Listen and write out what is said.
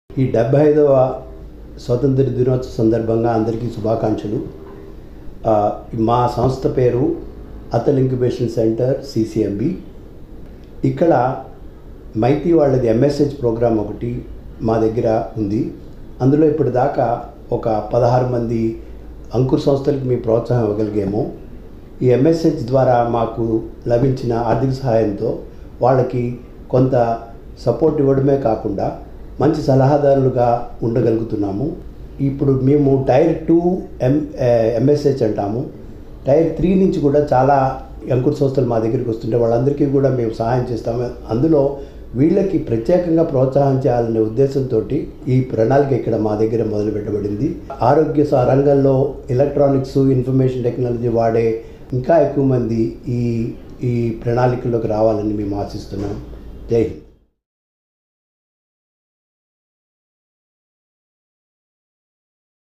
ఈ డెబ్బై ఐదవ స్వాతంత్ర దినోత్సవ సందర్భంగా అందరికీ శుభాకాంక్షలు ఆ, మా సంస్థ పేరు అతల్ ఇంక్యుబేషన్ సెంటర్ సిసిఎంబి ఇక్కడ మైతి వాళ్ళది ఎంఎస్హెచ్ ప్రోగ్రామ్ ఒకటి మా దగ్గర ఉంది అందులో ఇప్పుడు దాకా ఒక పదహారు మంది అంకుర్ సంస్థలకు మీ ప్రోత్సాహం ఇవ్వగలిగాము ఈ ఎంఎస్హెచ్ ద్వారా మాకు లభించిన ఆర్థిక సహాయంతో వాళ్ళకి కొంత సపోర్ట్ ఇవ్వడమే కాకుండా మంచి సలహాదారులుగా ఉండగలుగుతున్నాము ఇప్పుడు మేము టైర్ టూ ఎం ఎంఎస్హెచ్ అంటాము టైర్ త్రీ నుంచి కూడా చాలా అంకుర సంస్థలు మా దగ్గరికి వస్తుంటే వాళ్ళందరికీ కూడా మేము సహాయం చేస్తాము అందులో వీళ్ళకి ప్రత్యేకంగా ప్రోత్సాహం చేయాలనే ఉద్దేశంతో ఈ ప్రణాళిక ఇక్కడ మా దగ్గర మొదలు పెట్టబడింది ఆరోగ్య స- రంగంలో ఎలక్ట్రానిక్స్ ఇన్ఫర్మేషన్ టెక్నాలజీ వాడే ఇంకా ఎక్కువ మంది ఈ ఈ ప్రణాళికలోకి రావాలని మేము ఆశిస్తున్నాం జై హింద్